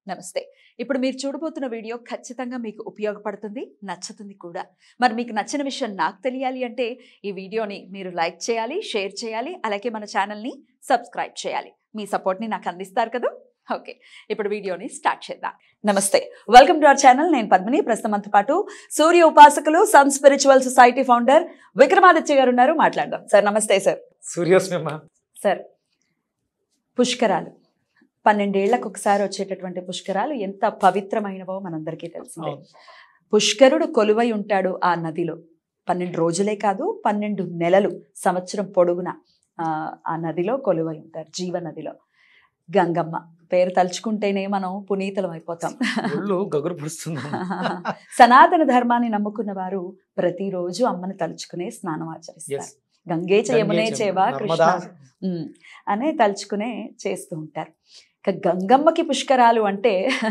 నమస్తే ఇప్పుడు మీరు చూడబోతున్న వీడియో ఖచ్చితంగా మీకు ఉపయోగపడుతుంది నచ్చుతుంది కూడా మరి మీకు నచ్చిన విషయం నాకు తెలియాలి అంటే ఈ వీడియోని మీరు లైక్ చేయాలి షేర్ చేయాలి అలాగే మన ఛానల్ని సబ్స్క్రైబ్ చేయాలి మీ సపోర్ట్ని నాకు అందిస్తారు కదా ఓకే ఇప్పుడు వీడియోని స్టార్ట్ చేద్దాం నమస్తే వెల్కమ్ టు అవర్ ఛానల్ నేను పద్మిని ప్రస్తుతం మనతో పాటు సూర్య ఉపాసకులు sun spiritual society founder Vikramaditya garu ఉన్నారు మాట్లాడదాం సార్ నమస్తే సార్ సూర్యోస్మిమ్మ సార్ పుష్కరాలు పన్నెండేళ్లకు ఒకసారి వచ్చేటటువంటి పుష్కరాలు ఎంత పవిత్రమైనవో మనందరికీ తెలిసిందే అవును. పుష్కరుడు కొలువై ఉంటాడు ఆ నదిలో పన్నెండు రోజులే కాదు పన్నెండు నెలలు సంవత్సరం పొడుగున ఆ, ఆ నదిలో కొలువై ఉంటారు జీవ నదిలో గంగమ్మ పేరు తలుచుకుంటేనే మనం పునీతలం అయిపోతాం ఒళ్ళు గగురు పుడుస్తుంది సనాతన ధర్మాన్ని నమ్ముకున్న వారు ప్రతిరోజు అమ్మని తలుచుకునే స్నానం ఆచరిస్తారు గంగే చేయమునే చేవా కృష్ణ ఉమ్, అనే తలుచుకునే చేస్తూ ఉంటారు ఇక గంగమ్మకి పుష్కరాలు అంటే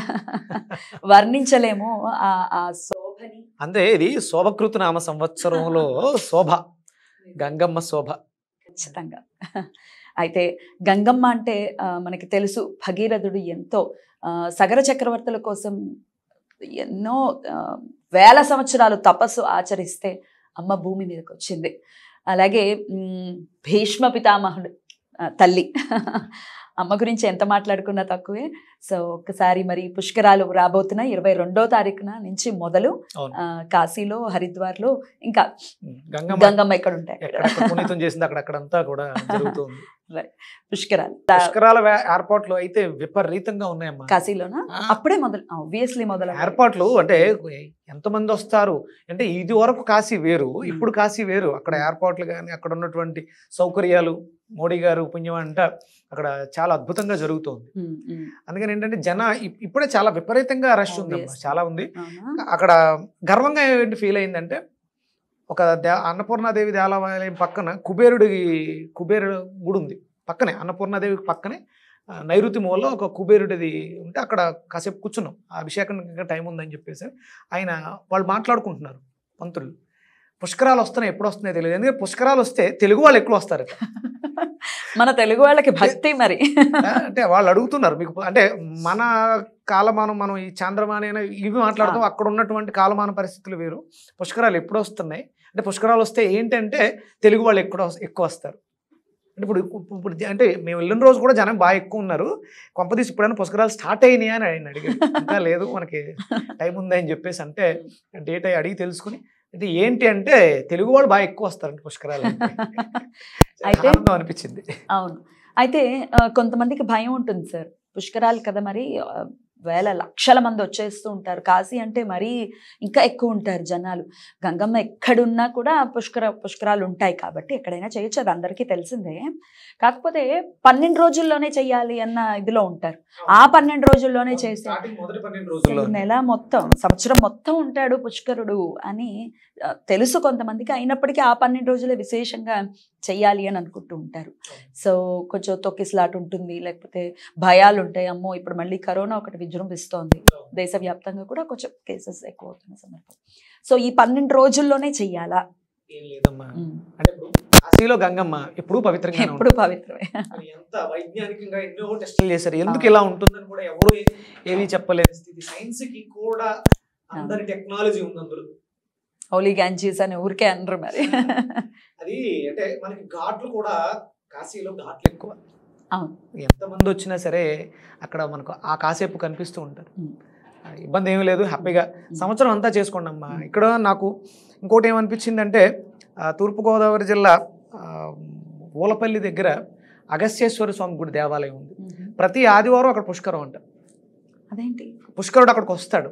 వర్ణించలేము ఆ ఆ శోభని అంటే ఇది శోభకృత నామ సంవత్సరంలో శోభ గంగమ్మ శోభ ఖచ్చితంగా అయితే గంగమ్మ అంటే ఆ, మనకి తెలుసు భగీరథుడు ఎంతో ఆ, సగర చక్రవర్తుల కోసం ఎన్నో ఆ, వేల సంవత్సరాలు తపస్సు ఆచరిస్తే అమ్మ భూమి మీదకి వచ్చింది అలాగే మ్, భీష్మ పితామహుడు ఆ, తల్లి అమ్మ గురించి ఎంత మాట్లాడుకున్నా తక్కువే సో ఒక్కసారి మరి పుష్కరాలు రాబోతున్నాయి ఇరవై రెండో తారీఖున నుంచి మొదలు అవును ఆ, కాశీలో హరిద్వార్లో ఇంకా గంగమ్మ గంగమ్మ ఎక్కడ ఉంటాయి ఎక్కడెక్కడ పునీతం చేసింది అక్కడక్కడంతా కూడా జరుగుతుంది పుష్కరాలు పుష్కరాల వే- ఏర్పాట్లు అయితే విపరీతంగా ఉన్నాయమ్మా కాశీలోనా ఆ, అప్పుడే మొదలు ఆబ్వియస్లీ మొదలు ఏర్పాట్లు అంటే ఎంతమంది వస్తారు అంటే ఇది వరకు కాశీ వేరు ఇప్పుడు కాశీ వేరు అక్కడ ఏర్పాట్లు కానీ అక్కడ ఉన్నటువంటి సౌకర్యాలు మోడీ గారు పుణ్యం అంట అక్కడ చాలా అద్భుతంగా జరుగుతుంది ఉమ్, ఉమ్, అందుకని ఏంటంటే జన ఇప్- ఇప్పుడే చాలా విపరీతంగా రష్ ఉంది Obvious. చాలా ఉంది అవునా? అక్కడ గర్వంగా ఏంటి ఫీల్ అయిందంటే ఒక దే అన్నపూర్ణాదేవి దేవాలయం పక్కన కుబేరుడి కుబేరుడు గుడి ఉంది పక్కనే అన్నపూర్ణాదేవి పక్కనే ఆ, నైరుతి మూలలో ఒక కుబేరుడిది ఉంటే అక్కడ కాసేపు కూర్చున్నాం ఆ అభిషేకం ఇంకా టైం ఉందని చెప్పేసి ఆయన వాళ్ళు మాట్లాడుకుంటున్నారు పంతులు పుష్కరాలు వస్తున్నాయి ఎప్పుడు వస్తున్నాయో తెలియదు ఎందుకంటే పుష్కరాలు వస్తే తెలుగు వాళ్ళు ఎక్కువ వస్తారు మన తెలుగు వాళ్ళకి భక్తి మరి అంటే వాళ్ళు అడుగుతున్నారు మీకు అంటే మన కాలమానం మనం ఈ చాంద్రమాన ఇవి మాట్లాడుతాం అక్కడ ఉన్నటువంటి కాలమాన పరిస్థితులు వేరు పుష్కరాలు ఎప్పుడు వస్తున్నాయి అంటే పుష్కరాలు వస్తే ఏంటంటే తెలుగు వాళ్ళు ఎక్కువ ఎక్కువ వస్తారు అంటే ఇప్పుడు ఇప్పుడు అంటే మేము వెళ్ళిన రోజు కూడా జనం బాగా ఎక్కువ ఉన్నారు కొంపదీసి ఇప్పుడైనా పుష్కరాలు స్టార్ట్ అయినాయి అని ఆయన అడిగారు ఇంకా లేదు మనకి టైం ఉంది అని చెప్పేసి అంటే డేట్ అయ్యి అడిగి తెలుసుకుని అంటే ఏంటి అంటే తెలుగు వాళ్ళు బాగా ఎక్కువ వస్తారంటే పుష్కరాలు అంటే. అయితే- ఆనందం అనిపించింది అవును అయితే ఆ, కొంతమందికి భయం ఉంటుంది సార్ పుష్కరాలు కదా మరి ఆ, వేల లక్షల మంది వచ్చేస్తూ ఉంటారు కాశీ అంటే మరీ ఇంకా ఎక్కువ ఉంటారు జనాలు గంగమ్మ ఎక్కడున్నా కూడా పుష్కర పుష్కరాలు ఉంటాయి కాబట్టి ఎక్కడైనా చేయొచ్చు అది అందరికీ తెలిసిందే కాకపోతే పన్నెండు రోజుల్లోనే చెయ్యాలి అన్న ఇదిలో ఉంటారు ఆ పన్నెండు రోజుల్లోనే చేసే స్టార్టింగ్ మొదటి పన్నెండు రోజుల్లో నెల మొత్తం సంవత్సరం మొత్తం ఉంటాడు పుష్కరుడు అని ఆ, తెలుసు కొంతమందికి అయినప్పటికీ ఆ పన్నెండు రోజులే విశేషంగా చెయ్యాలి అని అనుకుంటూ ఉంటారు సో కొంచెం తొక్కిసలాట ఉంటుంది లేకపోతే భయాలు ఉంటాయి అమ్మో ఇప్పుడు మళ్ళీ కరోనా ఒకటి విజృంభిస్తోంది దేశవ్యాప్తంగా కూడా కొంచెం కేసెస్ ఎక్కువ అవుతున్న సందర్భం సో ఈ పన్నెండు రోజుల్లోనే చెయ్యాలా ఏం లేదమ్మా ఉమ్. అంటే ఇప్పుడు కాశీలో గంగమ్మ ఎప్పుడు పవిత్రంగా ఎప్పుడు పవిత్రమే ఎంత వైజ్ఞానికంగా ఎన్నో టెస్టులు చేశారు ఎందుకు ఇలా ఉంటుందని కూడా ఎవరు ఏమీ చెప్పలేదు ఇది సైన్స్ కి కూడా అందరి టెక్నాలజీ ఉంది అందులో హౌలీ గ్యాంజీస్ అని ఊరికే అనరు మరి అది అంటే మనకి ఘాట్లు కూడా కాశీలో ఘాట్లు ఎక్కువ అవును. ఎంతమంది వచ్చినా సరే అక్కడ మనకు ఆ కాసేపు కనిపిస్తూ ఉంటారు ఉమ్. ఆ, ఇబ్బంది ఏమీ లేదు హ్యాపీగా సంవత్సరం అంతా చేసుకోండి అమ్మా ఇక్కడ నాకు ఇంకోటి ఏమనిపించిందంటే ఆ, తూర్పుగోదావరి జిల్లా ఆ, ఊలపల్లి దగ్గర అగస్యేశ్వర స్వామి గుడి దేవాలయం ఉంది ఉమ్. ప్రతి ఆదివారం అక్కడ పుష్కరం అంట అదేంటి పుష్కరుడు అక్కడికి వస్తాడు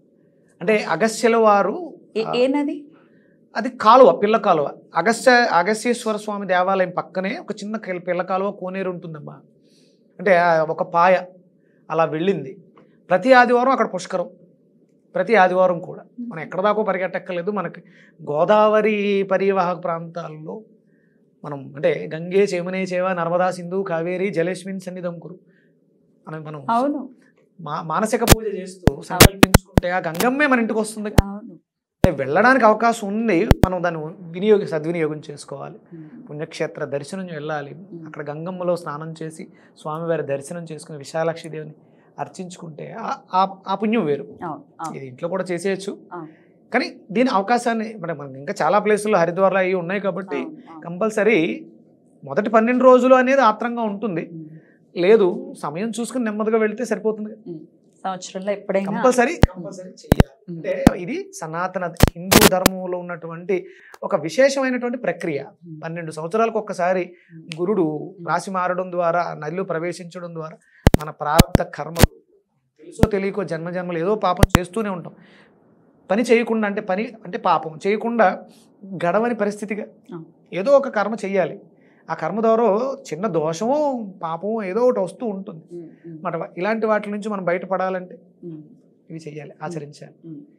అంటే అగస్త్యుల వారు ఏ- ఏ నది అది కాలువ పిల్ల కాలువ అగస్త్య అగస్యేశ్వర స్వామి దేవాలయం పక్కనే ఒక చిన్న కిల- పిల్ల కాలువ కోనేరు ఉంటుందమ్మా అంటే ఆ ఒక పాయ అలా వెళ్ళింది ప్రతి ఆదివారం అక్కడ పుష్కరం ప్రతి ఆదివారం కూడా మనం ఎక్కడ దాకా పరిగెట్టక్కర్లేదు మనకి గోదావరి పరివాహక ప్రాంతాల్లో మనం అంటే గంగే చేమనే చేవ నర్మదా సింధు కావేరి జలేష్మిన్ సన్నిధం కురు అని మనం అవును మా మానసిక పూజ చేస్తూ సంకల్పించుకుంటే ఆ గంగమ్మే మన ఇంటికి వస్తుంది అవును అంటే వెళ్ళడానికి అవకాశం ఉంది మనం దాన్ని వినియోగ సద్వినియోగం చేసుకోవాలి పుణ్యక్షేత్ర దర్శనం వెళ్ళాలి అక్కడ గంగమ్మలో స్నానం చేసి స్వామివారి దర్శనం చేసుకుని విశాలాక్షి దేవిని అర్చించుకుంటే ఆ- ఆ- ఆ పుణ్యం వేరు అవును అవును ఇది ఇంట్లో కూడా చేసేయచ్చు అవును. కానీ దీని అవకాశాన్ని మరి మనకి ఇంకా చాలా ప్లేసుల్లో హరిద్వార్లో అవి ఉన్నాయి కాబట్టి అవును, అవును. కంపల్సరీ మొదటి పన్నెండు రోజులు అనేది ఆత్రంగా ఉంటుంది ఉమ్. లేదు సమయం చూసుకుని నెమ్మదిగా వెళితే సరిపోతుంది సంవత్సరంలో ఎప్పుడైనా కంపల్సరీ కంపల్సరీ చెయ్యాలి ఉమ్. అంటే ఇది సనాతన హిందూ ధర్మంలో ఉన్నటువంటి ఒక విశేషమైనటువంటి ప్రక్రియ ఉమ్. పన్నెండు సంవత్సరాలకు ఒక్కసారి గురుడు రాశి మారడం ద్వారా నదిలో ప్రవేశించడం ద్వారా మన ప్రారంభ కర్మలు తెలుసో తెలియకో జన్మ జన్మలు ఏదో పాపం చేస్తూనే ఉంటాం పని చేయకుండా అంటే పని అంటే పాపం చేయకుండా గడవని పరిస్థితిగా అవును. ఏదో ఒక కర్మ చెయ్యాలి ఆ కర్మ ద్వారా చిన్న దోషమో పాపమో ఏదో ఒకటి వస్తూ ఉంటుంది ఉమ్, ఉమ్, మన ఇలాంటి వాటి నుంచి మనం బయటపడాలంటే ఉమ్. ఇవి చెయ్యాలి ఆచరించాలి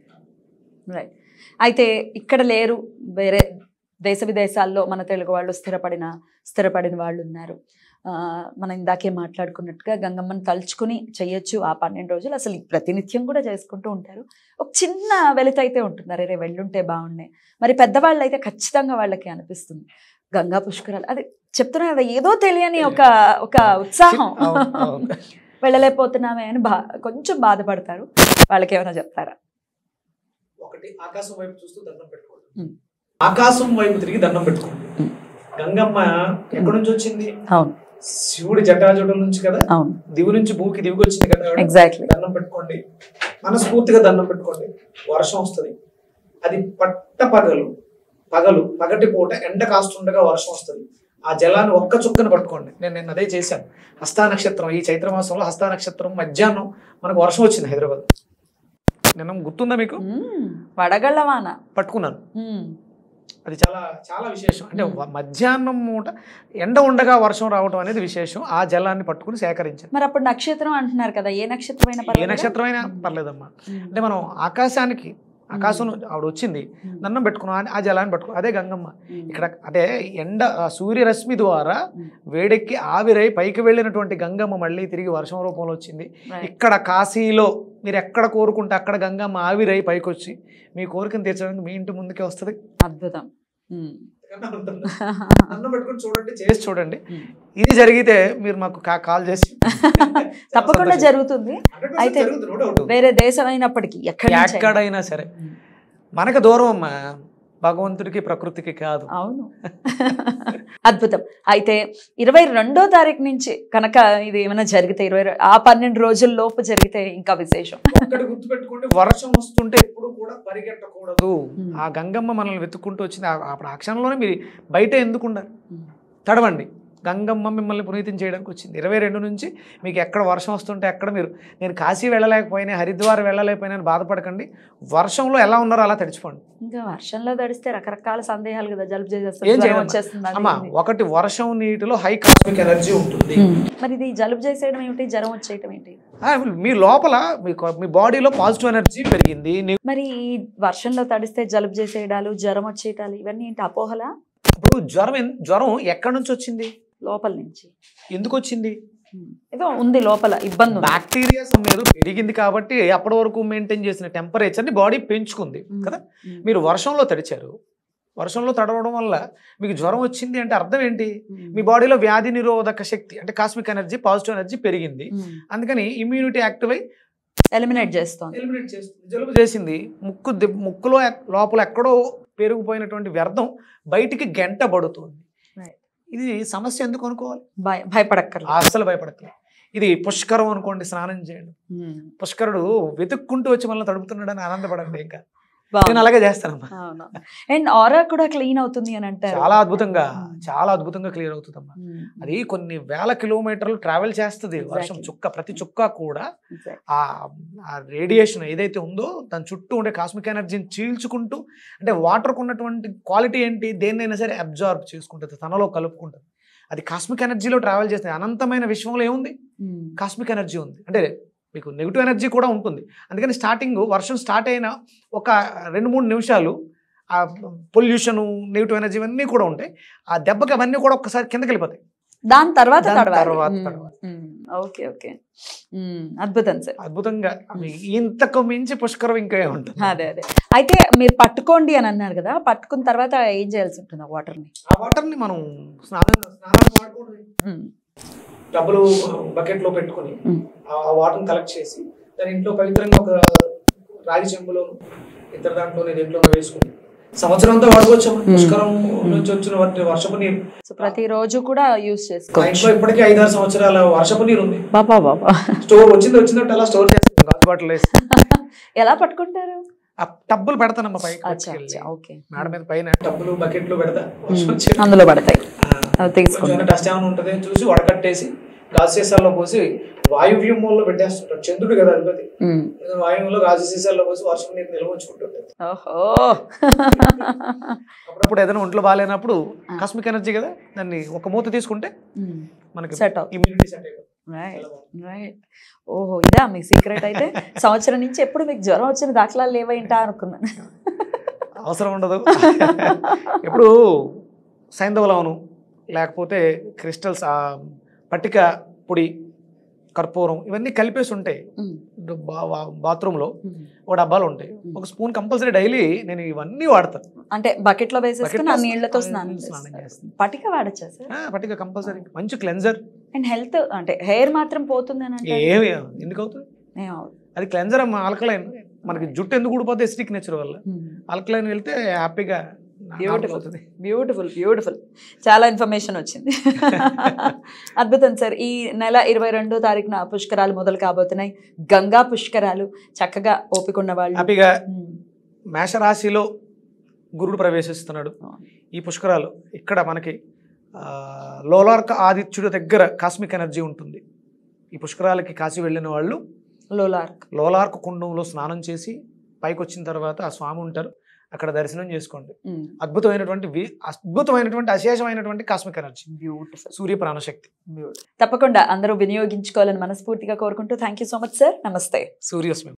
రైట్ అయితే ఇక్కడ లేరు వేరే దేశ విదేశాల్లో మన తెలుగు వాళ్ళు స్థిరపడిన స్థిరపడిన వాళ్ళు ఉన్నారు ఆ, మనం ఇందాకే మాట్లాడుకున్నట్టుగా గంగమ్మని తలుచుకుని చెయ్యొచ్చు ఆ పన్నెండు రోజులు అసలు ప్రతినిత్యం కూడా చేసుకుంటూ ఉంటారు ఒక చిన్న వెలిత అయితే ఉంటుంది అరే రే వెళ్ళుంటే బాగున్నాయి మరి పెద్దవాళ్ళు అయితే ఖచ్చితంగా వాళ్ళకి అనిపిస్తుంది గంగా పుష్కరాలు అది చెప్తున్నా కదా ఏదో తెలియని ఒక ఒక ఉత్సాహం అవును, అవును. వెళ్ళలేకపోతున్నామే అని బా కొంచెం బాధపడతారు వాళ్ళకి ఏమైనా చెప్తారా ఒకటి ఆకాశం వైపు చూస్తూ దండం పెట్టుకోండి ఉమ్. ఆకాశం వైపు తిరిగి దండం పెట్టుకోండి ఉమ్. గంగమ్మ ఎక్కడి నుంచి వచ్చింది అవును శివుడి జటాజుటం నుంచి కదా అవును దివి నుంచి భూకి దివికి వచ్చింది కదా ఆవిడ. ఎగ్జాక్ట్లీ దండం పెట్టుకోండి మనస్ఫూర్తిగా దండం పెట్టుకోండి వర్షం వస్తుంది అది పట్ట పగలు పగలు పగటి పూట ఎండ కాస్తుండగా వర్షం వస్తుంది ఆ జలాన్ని ఒక్క చుక్కను పట్టుకోండి నేను నేను అదే చేశాను హస్తా నక్షత్రం ఈ చైత్ర మాసంలో హస్తా నక్షత్రం మధ్యాహ్నం మనకు వర్షం వచ్చింది హైదరాబాద్ నిన్న గుర్తుందా మీకు వడగళ్ళవాన పట్టుకున్నాను అది చాలా చాలా విశేషం అంటే వ- మధ్యాహ్నం మూట ఎండ ఉండగా వర్షం రావడం అనేది విశేషం ఆ జలాన్ని పట్టుకుని సేకరించాను మరి అప్పుడు నక్షత్రం అంటున్నారు కదా ఏ నక్షత్రం అయినా ఏ నక్షత్రమైనా పర్లేదమ్మా అంటే మనం ఆకాశానికి ఆకాశం ఆవిడ వచ్చింది దండం పెట్టుకున్నాం ఆ- ఆ జలాన్ని పట్టుకున్నాం అదే గంగమ్మ ఇక్కడ అంటే ఎండ ఆ సూర్యరశ్మి ద్వారా వేడెక్కి ఆవిరై పైకి వెళ్ళినటువంటి గంగమ్మ మళ్ళీ తిరిగి వర్షం రూపంలో వచ్చింది ఇక్కడ కాశీలో మీరు ఎక్కడ కోరుకుంటే అక్కడ గంగమ్మ ఆవిరై పైకి వచ్చి మీ కోరికను తీర్చడానికి మీ ఇంటి ముందుకే వస్తుంది అద్భుతం ఉమ్. అన్నం పెట్టుకుని చూడండి చేసి చూడండి ఉమ్. ఇది జరిగితే మీరు మాకు కా- కాల్ చేసి తప్పకుండా జరుగుతుంది అయితే వేరే దేశం అయినప్పటికీ ఎక్కడి నుంచి అయినా. ఎక్కడైనా సరే ఉమ్. మనకు దూరం అమ్మా భగవంతుడికి ప్రకృతికి కాదు అవును అద్భుతం అయితే ఇరవై రెండో తారీఖు నుంచి కనుక ఇది ఏమైనా జరిగితే ఇరవై రె- ఆ పన్నెండు రోజుల లోపు జరిగితే ఇంకా విశేషం ఒక్కటి గుర్తుపెట్టుకోండి వర్షం వస్తుంటే ఎప్పుడు కూడా పరిగెట్టకూడదు ఉమ్. ఆ గంగమ్మ మనల్ని వెతుక్కుంటూ వచ్చింది ఆ- అప్పుడు ఆ క్షణంలోనే మీరు బయట ఎందుకు ఉండాలి ఉమ్. తడవండి గంగమ్మ మిమ్మల్ని పునీతం చేయడానికి వచ్చింది ఇరవై రెండు నుంచి మీకు ఎక్కడ వర్షం వస్తుంటే ఎక్కడ మీరు నేను కాశీ వెళ్ళలేకపోయినా హరిద్వార్ వెళ్ళలేకపోయినా అని బాధపడకండి వర్షంలో ఎలా ఉన్నారో అలా తడిచిపోండి ఇంకా వర్షంలో తడిస్తే రకరకాల సందేహాలు కదా జలుబు ఏం చేసేస్తుంది జ్వరం చేయదమ్మా? వచ్చేస్తుంది అది అమ్మా ఇది. ఒకటి వర్షం నీటిలో హై కాస్మిక్ ఎనర్జీ ఉంటుంది ఉమ్. మరి ఇది జలుబు చేసేయడం ఏమిటి జ్వరం వచ్చేయడం ఏంటి ఆ, మీ లోపల మీకు మీ బాడీలో పాజిటివ్ ఎనర్జీ పెరిగింది నీ- మరి ఈ వర్షంలో తడిస్తే జలుబు చేసేయడాలు జ్వరం వచ్చేయటాలు ఇవన్నీ ఏంటి అపోహలా ఇప్పుడు జ్వరం ఎన్- జ్వరం ఎక్కడి నుంచి వచ్చింది లోపల నుంచి ఎందుకు వచ్చింది ఉమ్. ఏదో ఉంది లోపల ఇబ్బంది ఉంది బ్యాక్టీరియా ఏదో పెరిగింది కాబట్టి అప్పటి వరకు మెయింటైన్ చేసిన టెంపరేచర్ని బాడీ పెంచుకుంది ఉమ్. కదా ఉమ్. మీరు వర్షంలో తడిచారు వర్షంలో తడవడం వల్ల మీకు జ్వరం వచ్చింది అంటే అర్థం ఏంటి ఉమ్. మీ బాడీలో వ్యాధి నిరోధక శక్తి అంటే కాస్మిక్ ఎనర్జీ పాజిటివ్ ఎనర్జీ పెరిగింది ఉమ్. అందుకని ఇమ్యూనిటీ యాక్టివ్ అయి ఎలిమినేట్ చేస్తోంది ఎలిమినేట్ చేస్తుంది జలుబు చేసింది ముక్కు ది- ముక్కులో ఎక్- లోపల ఎక్కడో పెరిగిపోయినటువంటి వ్యర్థం బయటికి గంట పడుతుంది Right. ఇది సమస్య ఎందుకు అనుకోవాలి భయ భయపడక్కర్లేదు అస్సలు భయపడట్లేదు ఇది పుష్కరం అనుకోండి స్నానం చేయండి ఉమ్. పుష్కరుడు వెతుక్కుంటూ వచ్చి మనల్ని తడుపుతున్నాడని ఆనందపడండి ఇంకా బాగుంది. నేను అలాగే చేస్తానమ్మా అవును అండ్ ఆరా కూడా క్లీన్ అవుతుంది అని అంటారు చాలా అద్భుతంగా ఉమ్. చాలా అద్భుతంగా క్లియర్ అవుతుందమ్మా ఉమ్. అది కొన్ని వేల కిలోమీటర్లు ట్రావెల్ చేస్తుంది వర్షం Exactly. చుక్క ప్రతి చుక్క కూడా Exactly. ఆ ఆ రేడియేషన్ ఏదైతే ఉందో దాని చుట్టూ ఉండే కాస్మిక్ ఎనర్జీని చీల్చుకుంటూ అంటే వాటర్కు ఉన్నటువంటి క్వాలిటీ ఏంటి దేన్నైనా సరే అబ్జార్బ్ చేసుకుంటుంది తనలో కలుపుకుంటుంది అది కాస్మిక్ ఎనర్జీలో ట్రావెల్ చేస్తుంది అనంతమైన విశ్వంలో ఏముంది ఉమ్. కాస్మిక్ ఎనర్జీ ఉంది అంటే మీకు నెగిటివ్ ఎనర్జీ కూడా ఉంటుంది అందుకని స్టార్టింగ్ వర్షం స్టార్ట్ అయిన ఒక రెండు మూడు నిమిషాలు ఆ పొల్యూషన్ నెగిటివ్ ఎనర్జీ ఇవన్నీ కూడా ఉంటాయి ఆ దెబ్బకి అవన్నీ కూడా ఒక్కసారి కిందకి వెళ్ళిపోతాయి దాని తర్వాత దాని తడవాలి తర్వాత ఉమ్. తడవాలి. ఉమ్. ఓకే ఓకే ఉమ్. అద్భుతం సార్ అద్భుతంగా అవి ఇంతకు మించి పుష్కరం ఇంకా ఏముంటుంది అదే అదే అయితే మీరు పట్టుకోండి అని అన్నారు కదా పట్టుకున్న తర్వాత ఏం చేయాల్సి ఉంటుంది ఆ వాటర్ ని ఆ వాటర్ ని మనం స్నానం స్నానానికి వాడుకోవడమే. డబ్బులు బకెట్ లో పెట్టుకుని మ్మ్. ఆ వాటర్ని కలెక్ట్ చేసి దాని ఇంట్లో పవిత్రంగా ఒక రాగి చెంబులో ఇతర దాంట్లోనే దీంట్లో వేసుకుని సంవత్సరం అంతా వాడుకోవచ్చు మ్మ్. పుష్కరం నుంచి వచ్చిన వర్ష- వర్షపు నీరు సో ప్రతిరోజు కూడా యూస్ మా చేసుకోవచ్చు ఇంట్లో ఇప్పటికీ ఐదారు సంవత్సరాల వర్షపు నీరు ఉంది బాబా బాబా స్టోర్ వచ్చింది వచ్చినట్టు అలా స్టోర్ చేస్తాం గాజు బాటిల్ వేసి ఎలా పట్టుకుంటారు ఆ టబ్బులు పెడతానమ్మా పైకి అచ్చా పట్టుకెళ్ళి. అచ్చా ఓకే మేడ మీద పైన టబ్బులు బకెట్లు పెడతా వర్షం వచ్చి అందులో పడతాయి ఆ, అవి తీసుకుంటాం కొంచెం డస్ట్ ఏమైనా ఉంటుంది అని చూసి వడకట్టేసి గాజు సీసాల్లో పోసి వాయువ్యంలో పెట్టేస్తుంటాడు చంద్రుడు కదా అధిపతి ఉమ్. వాయువ్యంలో గాజు సీసాల్లో పోసి వర్షం నీరు నిల్వ ఉంచుకుంటుంటాడు ఓహో అప్పుడప్పుడు ఏదైనా ఒంట్లో బాగాలేనప్పుడు కాస్మిక్ ఎనర్జీ కదా దాన్ని ఒక మూత తీసుకుంటే మనకి సెట్ అవుతుంది ఇమ్యూనిటీ సెట్ అయిపోతుంది రైట్ రైట్ ఓహో ఇదా మీ సీక్రెట్ అయితే సంవత్సరం నుంచి ఎప్పుడు మీకు జ్వరం వచ్చిన దాఖలాలు లేవేంటా అనుకున్నాను అవసరం ఉండదు ఇప్పుడు సైంధవలవను లేకపోతే క్రిస్టల్స్ ఆ పట్టిక పొడి కర్పూరం ఇవన్నీ కలిపేసి ఉంటాయి ఉమ్, బా- బా- బాత్రూంలో ఉమ్. ఒక డబ్బాలు ఉంటాయి ఒక స్పూన్ కంపల్సరీ డైలీ నేను ఇవన్నీ వాడతాను అంటే బకెట్ లో వేసేసుకుని ఆ Bucket లో నీళ్లతో స్నానం స్నానం చేస్తాను. చేస్తారు పటిక వాడచ్చా సార్ ఆ, పట్టిక కంపల్సరీ మంచి క్లెన్జర్ అండ్ హెల్త్ అంటే హెయిర్ మాత్రం పోతుంది అని అంటే ఏమి ఎందుకు అవుతుంది ఏమవుతుంది? అది క్లెన్జర్ అమ్మ ఆల్కలైన్ మనకి జుట్టు ఎందుకు ఊడిపోతే ఎసిడిక్ నేచర్ వల్ల ఉమ్. ఆల్కలైన్ వెళ్తే హ్యాపీగా Beautiful. అవుతుంది బ్యూటిఫుల్ బ్యూటిఫుల్ చాలా ఇన్ఫర్మేషన్ వచ్చింది అద్భుతం సార్ ఈ నెల ఇరవై రెండో తారీఖున పుష్కరాలు మొదలు కాబోతున్నాయి గంగా పుష్కరాలు చక్కగా ఓపిక ఉన్న వాళ్ళు హ్యాపీగా ఉమ్. మేషరాశిలో గురుడు ప్రవేశిస్తున్నాడు ఈ పుష్కరాలు ఇక్కడ మనకి ఆ, లోలార్క ఆదిత్యుడి దగ్గర కాస్మిక్ ఎనర్జీ ఉంటుంది ఈ పుష్కరాలకి కాశీ వెళ్ళిన వాళ్ళు లోలార్క్ లోలార్క కుండంలో స్నానం చేసి పైకి వచ్చిన తర్వాత ఆ స్వామి ఉంటారు అక్కడ దర్శనం చేసుకోండి ఉమ్. అద్భుతమైనటువంటి వి- అద్భుతమైనటువంటి అశేషమైనటువంటి కాస్మిక్ ఎనర్జీ బ్యూటిఫుల్ సూర్య ప్రాణశక్తి తప్పకుండా అందరూ వినియోగించుకోవాలని మనస్ఫూర్తిగా కోరుకుంటూ thank you so much sir నమస్తే సూర్యస్మి